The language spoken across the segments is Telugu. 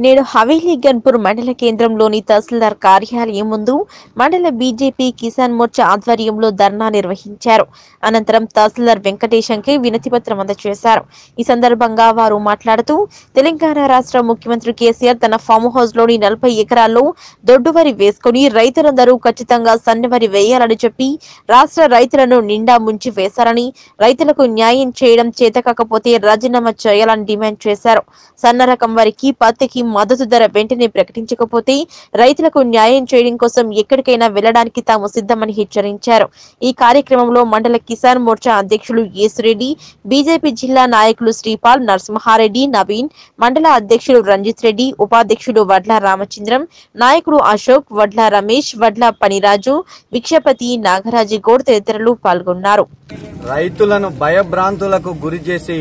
నేడు హవేలీ గన్పూర్ మండల కేంద్రంలోని తహసీల్దార్ కార్యాలయం ముందు మండల బీజేపీ కిసాన్ మోర్చా ఆధ్వర్యంలో ధర్నా నిర్వహించారు అనంతరం తహసీల్దార్ వెంకటేశంకి వినతిపత్రం అందజేశారు ఈ సందర్భంగా వారు మాట్లాడుతూ తెలంగాణ రాష్ట్ర ముఖ్యమంత్రి కేసీఆర్ తన ఫామ్ హౌస్ లోని నలభై ఎకరాల్లో దొడ్డువరి వేసుకుని రైతులందరూ ఖచ్చితంగా సన్నవరి వేయాలని చెప్పి రాష్ట్ర రైతులను నిండా ముంచి వేశారని రైతులకు న్యాయం చేయడం చేతకాకపోతే రాజీనామా చేయాలని డిమాండ్ చేశారు సన్న రకం వరికి పత్తికి మద్దతు ధర వెంటనే ప్రకటించకపోతే రైతులకు న్యాయం చేయడం కోసం ఎక్కడికైనా వెళ్లడానికి తాము సిద్ధమని హెచ్చరించారు ఈ కార్యక్రమంలో మండల కిసాన్ మోర్చా అధ్యక్షులు యేసురెడ్డి బీజేపీ జిల్లా నాయకులు శ్రీపాల్ నరసింహారెడ్డి నవీన్ మండల అధ్యక్షులు రంజిత్ రెడ్డి ఉపాధ్యక్షులు వడ్ల రామచంద్రం నాయకుడు అశోక్ వడ్ల రమేష్ వడ్ల పనిరాజు భిక్షపతి నాగరాజు గౌడ్ తదితరులు పాల్గొన్నారు రైతులను భయభ్రాంతులకు గురి చేసి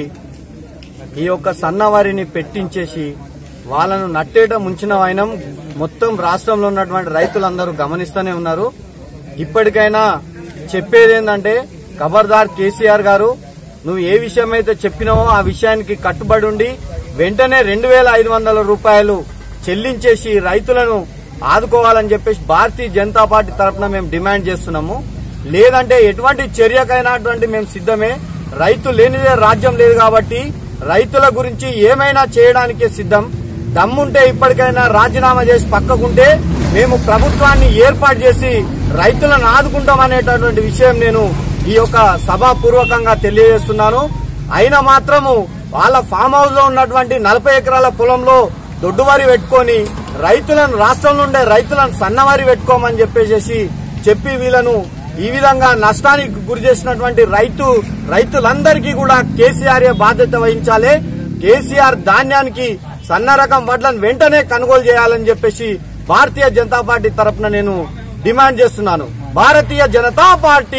ఈ యొక్క సన్నవారిని పెట్టించేసి వాళ్ళను నట్టేట ముంచిన వైనం మొత్తం రాష్ట్రంలో ఉన్నటువంటి రైతులందరూ గమనిస్తూనే ఉన్నారు ఇప్పటికైనా చెప్పేది ఏంటంటే ఖబర్దార్ కేసీఆర్ గారు నువ్వు ఏ విషయం అయితే చెప్పినావో ఆ విషయానికి కట్టుబడి ఉండి వెంటనే రెండు వేల ఐదు వందల రూపాయలు చెల్లించేసి రైతులను ఆదుకోవాలని చెప్పేసి భారతీయ జనతా పార్టీ తరఫున మేము డిమాండ్ చేస్తున్నాము లేదంటే ఎటువంటి చర్యకైనటువంటి మేము సిద్ధమే రైతు లేనిదే రాజ్యం లేదు కాబట్టి రైతుల గురించి ఏమైనా చేయడానికి సిద్ధం దమ్ముంటే ఇప్పటికైనా రాజీనామా చేసి పక్కకుంటే మేము ప్రభుత్వాన్ని ఏర్పాటు చేసి రైతులను ఆదుకుంటామనేటటువంటి విషయం నేను ఈ యొక్క సభాపూర్వకంగా తెలియజేస్తున్నాను అయినా మాత్రము వాళ్ళ ఫామ్ హౌస్ లో ఉన్నటువంటి నలభై ఎకరాల పొలంలో దొడ్డువారి పెట్టుకొని రైతులను రాష్ట్రంలో ఉండే రైతులను సన్నవారి పెట్టుకోమని చెప్పేసి చెప్పి వీళ్ళను ఈ విధంగా నష్టానికి గురి చేసినటువంటి రైతు రైతులందరికీ కూడా కేసీఆర్ బాధ్యత వహించాలి కేసీఆర్ ధాన్యానికి సన్న రకం వడ్లను వెంటనే కొనుగోలు చేయాలని చెప్పేసి భారతీయ జనతా పార్టీ తరపున నేను డిమాండ్ చేస్తున్నాను భారతీయ జనతా పార్టీ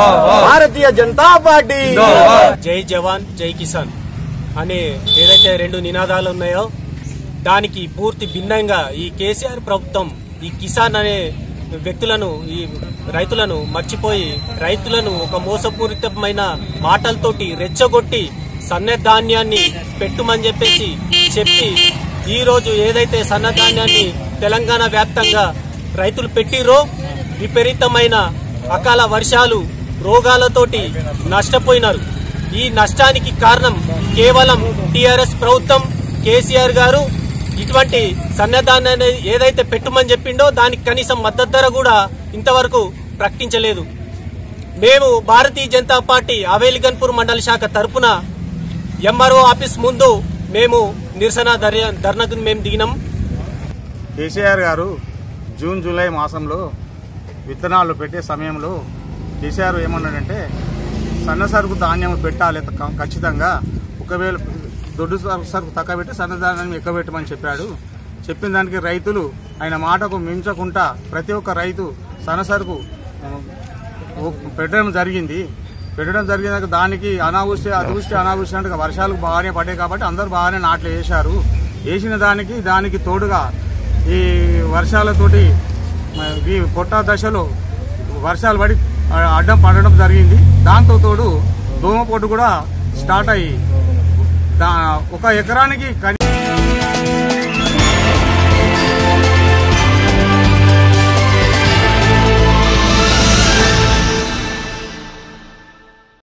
భారతీయ జనతా పార్టీ జై జవాన్ జై కిసాన్ అనే ఏదైతే రెండు నినాదాలు ఉన్నాయో దానికి పూర్తి భిన్నంగా ఈ కేసీఆర్ ప్రభుత్వం ఈ కిసాన్ అనే వ్యక్తులను ఈ రైతులను మర్చిపోయి రైతులను ఒక మోసపూరితమైన మాటలతోటి రెచ్చగొట్టి సన్నధాన్యాన్ని పెట్టుమని చెప్పేసి చెప్పి ఈ రోజు ఏదైతే సన్నధాన్యాన్ని తెలంగాణ వ్యాప్తంగా రైతులు పెట్టిరో విపరీతమైన అకాల వర్షాలు రోగాలతోటి నష్టపోయినారు ఈ నష్టానికి కారణం కేవలం టిఆర్ఎస్ ప్రభుత్వం కేసీఆర్ గారు ఇటువంటి సన్నధాన్యాన్ని ఏదైతే పెట్టుమని చెప్పిండో దానికి కనీసం మద్దతు ధర కూడా ఇంతవరకు ప్రకటించలేదు మేము భారతీయ జనతా పార్టీ అవేలిగన్పూర్ మండల శాఖ తరపున ఎంఆర్ఓ ఆఫీస్ ముందు మేము నిరసన ధర్య- ధర్నాకు మేము దిగినాం కేసీఆర్ గారు జూన్ జూలై మాసంలో విత్తనాలు పెట్టే సమయంలో కేసీఆర్ ఏమన్నాడంటే సన్న సరుకు ధాన్యం పెట్టాలి క- ఖచ్చితంగా ఒకవేళ దొడ్డు సరుకు సరుకు తక్కువ పెట్టి సన్న ధాన్యం ఎక్కువ పెట్టమని చెప్పాడు చెప్పిన దానికి రైతులు ఆయన మాటకు మించకుండా ప్రతి ఒక్క రైతు సన్న సరుకు ఆ, పెట్టడం జరిగింది పెట్టడం జరిగినాక దానికి అనావృష్టి అతివృష్టి అనావృష్టి అంటే వర్షాలు బాగానే పడ్డాయి కాబట్టి అందరూ బాగానే నాట్లు వేశారు వేసిన దానికి దానికి తోడుగా ఈ వర్షాలతోటి మ, ఈ పొట్ట దశలో వర్షాలు పడి ఆ, అడ్డం పడడం జరిగింది దాంతో తోడు దోమ పొట్టు కూడా స్టార్ట్ అయ్యి దా- ఒక ఎకరానికి కని